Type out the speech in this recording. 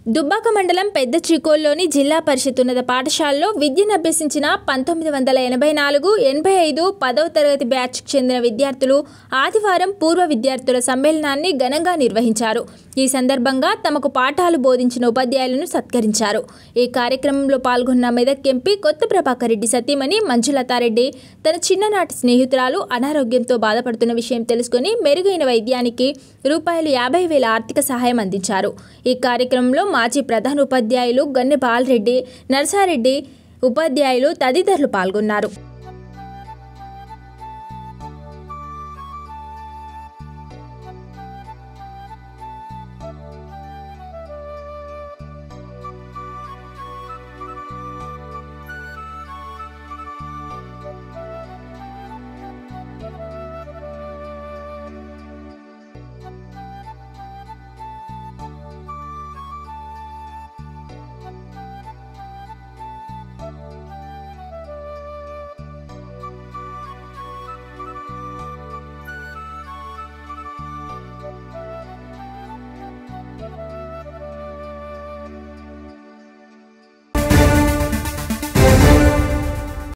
దుబ్బాక మండలం పెద్ద చికోల్లోని జిల్లా పరిషత్ ఉన్నత పాఠశాలలో విద్యను అభ్యసించిన పంతొమ్మిది వందల ఎనభై నాలుగు ఎనభై ఐదు పదవ తరగతి బ్యాచ్కి చెందిన విద్యార్థులు ఆదివారం పూర్వ విద్యార్థుల సమ్మేళనాన్ని ఘనంగా నిర్వహించారు ఈ సందర్భంగా తమకు పాఠాలు బోధించిన ఉపాధ్యాయులను సత్కరించారు ఈ కార్యక్రమంలో పాల్గొన్న మెదక్ ఎంపీ కొత్త ప్రభాకర్ రెడ్డి సతీమణి మంజులతారెడ్డి తన చిన్ననాటి స్నేహితురాలు అనారోగ్యంతో బాధపడుతున్న విషయం తెలుసుకుని మెరుగైన వైద్యానికి రూపాయలు యాభై వేల ఆర్థిక సహాయం అందించారు ఈ కార్యక్రమంలో మాజీ ప్రధాన ఉపాధ్యాయులు గన్నె బాలరెడ్డి నర్సారెడ్డి ఉపాధ్యాయులు తదితరులు పాల్గొన్నారు